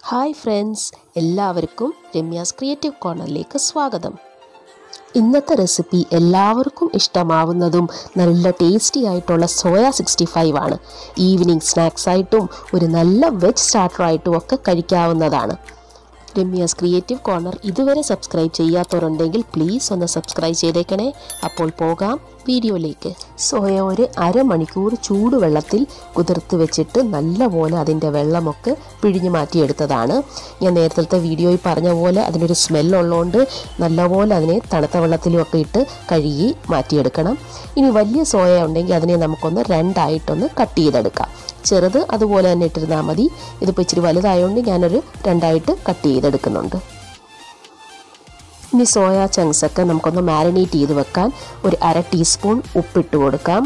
hi friends എല്ലാവർക്കും Ramya's creative കോർണറിലേക്ക് സ്വാഗതം ഇന്നത്തെ റെസിപ്പി എല്ലാവർക്കും ഇഷ്ടമാവുന്നതും നല്ല ടേസ്റ്റി ആയിട്ടുള്ള സോയ സിക്സ്റ്റി ഫൈവ് ആണ് ഈവനിങ് സ്നാക്സ് ആയിട്ടും ഒരു നല്ല വെജ് സ്റ്റാർട്ടറായിട്ടും ഒക്കെ കഴിക്കാവുന്നതാണ് രമ്യാസ് ക്രിയേറ്റീവ് കോർണർ ഇതുവരെ സബ്സ്ക്രൈബ് ചെയ്യാത്തവരുണ്ടെങ്കിൽ പ്ലീസ് ഒന്ന് സബ്സ്ക്രൈബ് ചെയ്തേക്കണേ അപ്പോൾ പോകാം വീഡിയോയിലേക്ക് സോയ ഒരു അരമണിക്കൂർ ചൂടുവെള്ളത്തിൽ കുതിർത്ത് വെച്ചിട്ട് നല്ലപോലെ അതിൻ്റെ വെള്ളമൊക്കെ പിഴിഞ്ഞു മാറ്റിയെടുത്തതാണ് ഞാൻ നേരത്തെ വീഡിയോയിൽ പറഞ്ഞ പോലെ അതിനൊരു സ്മെല്ലുള്ളതുകൊണ്ട് നല്ലപോലെ അതിനെ തണുത്ത വെള്ളത്തിലുമൊക്കെ ഇട്ട് കഴുകി മാറ്റിയെടുക്കണം ഇനി വലിയ സോയ ഉണ്ടെങ്കിൽ അതിനെ നമുക്കൊന്ന് രണ്ടായിട്ടൊന്ന് കട്ട് ചെയ്തെടുക്കാം ചെറുത് അതുപോലെ തന്നെ ഇട്ടിരുന്നാൽ മതി ഇതിപ്പോൾ ഇച്ചിരി വലുതായതുകൊണ്ട് ഞാനൊരു രണ്ടായിട്ട് കട്ട് ചെയ്തെടുക്കുന്നുണ്ട് ഇനി സോയ ചങ്ക്സ് ഒക്കെ നമുക്കൊന്ന് മാരിനേറ്റ് ചെയ്ത് വെക്കാൻ ഒരു അര ടീസ്പൂൺ ഉപ്പിട്ട് കൊടുക്കാം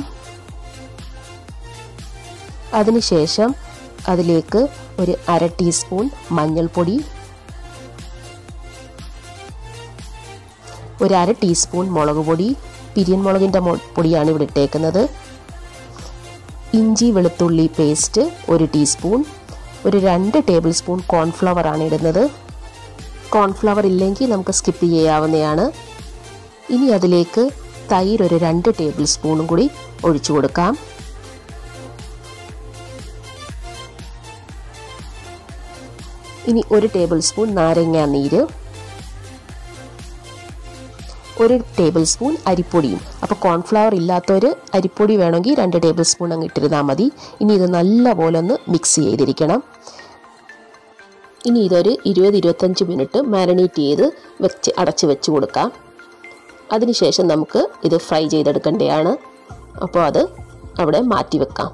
അതിനുശേഷം അതിലേക്ക് ഒരു അര ടീസ്പൂൺ മഞ്ഞൾപ്പൊടി ഒരു അര ടീസ്പൂൺ മുളക് പൊടി പിരിയൻ മുളകിൻ്റെ പൊടിയാണ് ഇവിടെ ഇട്ടേക്കുന്നത് ഇഞ്ചി വെളുത്തുള്ളി പേസ്റ്റ് ഒരു ടീസ്പൂൺ ഒരു രണ്ട് ടേബിൾ സ്പൂൺ കോൺഫ്ലവർ ആണ് ഇടുന്നത് കോൺഫ്ലവർ ഇല്ലെങ്കിൽ നമുക്ക് സ്കിപ്പ് ചെയ്യാവുന്നതാണ് ഇനി അതിലേക്ക് തൈര് ഒരു രണ്ട് ടേബിൾ സ്പൂണും കൂടി ഒഴിച്ചു കൊടുക്കാം ഇനി ഒരു ടേബിൾ സ്പൂൺ നാരങ്ങ നീര് ഒരു ടേബിൾ സ്പൂൺ അരിപ്പൊടിയും അപ്പോൾ കോൺഫ്ലവർ ഇല്ലാത്തൊരു അരിപ്പൊടി വേണമെങ്കിൽ രണ്ട് ടേബിൾ സ്പൂൺ അങ്ങ് ഇട്ടിരുന്നാൽ മതി ഇനി ഇത് നല്ലപോലെ ഒന്ന് മിക്സ് ചെയ്തിരിക്കണം ഇനി ഇതൊരു ഇരുപത് ഇരുപത്തഞ്ച് മിനിറ്റ് മാരിനേറ്റ് ചെയ്ത് വെച്ച് അടച്ച് വെച്ച് കൊടുക്കാം അതിനുശേഷം നമുക്ക് ഇത് ഫ്രൈ ചെയ്തെടുക്കേണ്ടതാണ് അപ്പോൾ അത് അവിടെ മാറ്റി വെക്കാം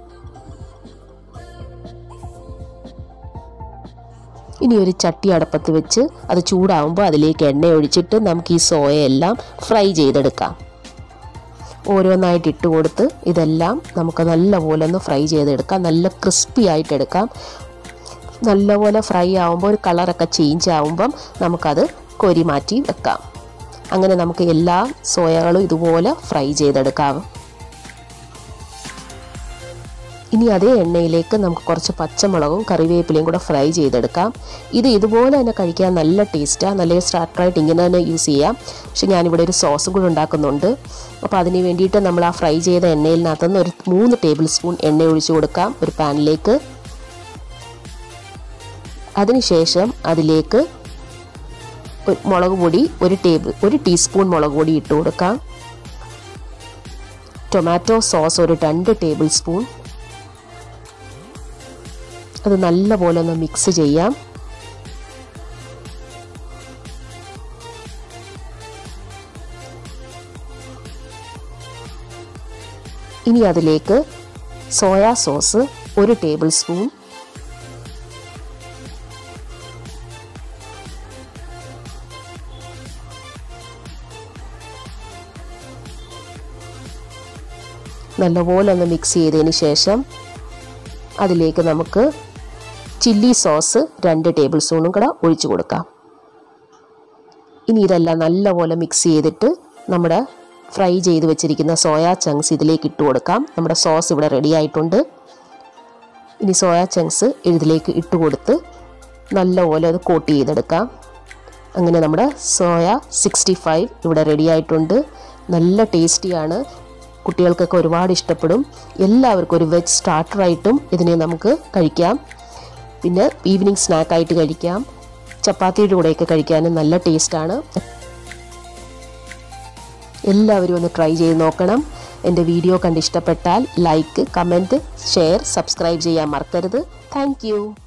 ഇനി ഒരു ചട്ടി അടപ്പത്ത് വെച്ച് അത് ചൂടാവുമ്പോൾ അതിലേക്ക് എണ്ണ ഒഴിച്ചിട്ട് നമുക്ക് ഈ സോയ എല്ലാം ഫ്രൈ ചെയ്തെടുക്കാം ഓരോന്നായിട്ട് ഇട്ട് കൊടുത്ത് ഇതെല്ലാം നമുക്ക് നല്ലപോലെ ഒന്ന് ഫ്രൈ ചെയ്തെടുക്കാം നല്ല ക്രിസ്പി ആയിട്ട് എടുക്കാം നല്ലപോലെ ഫ്രൈ ആവുമ്പോൾ ഒരു കളറൊക്കെ ചേഞ്ച് ആവുമ്പം നമുക്കത് കൊരി മാറ്റി വെക്കാം അങ്ങനെ നമുക്ക് എല്ലാ സോയകളും ഇതുപോലെ ഫ്രൈ ചെയ്തെടുക്കാം ഇനി അതേ എണ്ണയിലേക്ക് നമുക്ക് കുറച്ച് പച്ചമുളകും കറിവേപ്പിലയും കൂടെ ഫ്രൈ ചെയ്തെടുക്കാം ഇത് ഇതുപോലെ തന്നെ കഴിക്കാൻ നല്ല ടേസ്റ്റാണ് നല്ല സ്റ്റാർട്ടറായിട്ട് ഇങ്ങനെ തന്നെ യൂസ് ചെയ്യാം പക്ഷെ ഞാനിവിടെ ഒരു സോസും കൂടെ ഉണ്ടാക്കുന്നുണ്ട് അപ്പോൾ അതിന് വേണ്ടിയിട്ട് നമ്മൾ ആ ഫ്രൈ ചെയ്ത എണ്ണയിലിനകത്തുനിന്ന് ഒരു മൂന്ന് ടേബിൾ സ്പൂൺ എണ്ണ ഒഴിച്ചു കൊടുക്കാം ഒരു പാനിലേക്ക് അതിനുശേഷം അതിലേക്ക് മുളക് പൊടി ഒരു ടേബിൾ ഒരു ടീസ്പൂൺ മുളക് പൊടി ഇട്ട് കൊടുക്കാം ടൊമാറ്റോ സോസ് ഒരു രണ്ട് ടേബിൾ സ്പൂൺ അത് നല്ലപോലെ ഒന്ന് മിക്സ് ചെയ്യാം ഇനി അതിലേക്ക് സോയാ സോസ് ഒരു ടേബിൾ സ്പൂൺ നല്ലപോലെ ഒന്ന് മിക്സ് ചെയ്തതിന് ശേഷം അതിലേക്ക് നമുക്ക് ചില്ലി സോസ് രണ്ട് ടേബിൾ സ്പൂണും കൂടെ ഒഴിച്ചു കൊടുക്കാം ഇനി ഇതെല്ലാം നല്ലപോലെ മിക്സ് ചെയ്തിട്ട് നമ്മുടെ ഫ്രൈ ചെയ്ത് വെച്ചിരിക്കുന്ന സോയാ ചങ്ക്സ് ഇതിലേക്ക് ഇട്ട് കൊടുക്കാം നമ്മുടെ സോസ് ഇവിടെ റെഡി ആയിട്ടുണ്ട് ഇനി സോയാ ചങ്ക്സ് ഇതിലേക്ക് ഇട്ട് കൊടുത്ത് നല്ലപോലെ അത് കോട്ട് ചെയ്തെടുക്കാം അങ്ങനെ നമ്മുടെ സോയ സിക്സ്റ്റി ഫൈവ് ഇവിടെ റെഡി ആയിട്ടുണ്ട് നല്ല ടേസ്റ്റിയാണ് കുട്ടികൾക്കൊക്കെ ഒരുപാട് ഇഷ്ടപ്പെടും എല്ലാവർക്കും ഒരു വെജ് സ്റ്റാർട്ടറായിട്ടും ഇതിനെ നമുക്ക് കഴിക്കാം പിന്നെ ഈവനിങ് സ്നാക്കായിട്ട് കഴിക്കാം ചപ്പാത്തിയുടെ കൂടെയൊക്കെ കഴിക്കാനും നല്ല ടേസ്റ്റാണ് എല്ലാവരും ഒന്ന് ട്രൈ ചെയ്ത് നോക്കണം എൻ്റെ വീഡിയോ കണ്ട് ഇഷ്ടപ്പെട്ടാൽ ലൈക്ക് കമൻറ്റ് ഷെയർ സബ്സ്ക്രൈബ് ചെയ്യാൻ മറക്കരുത് താങ്ക്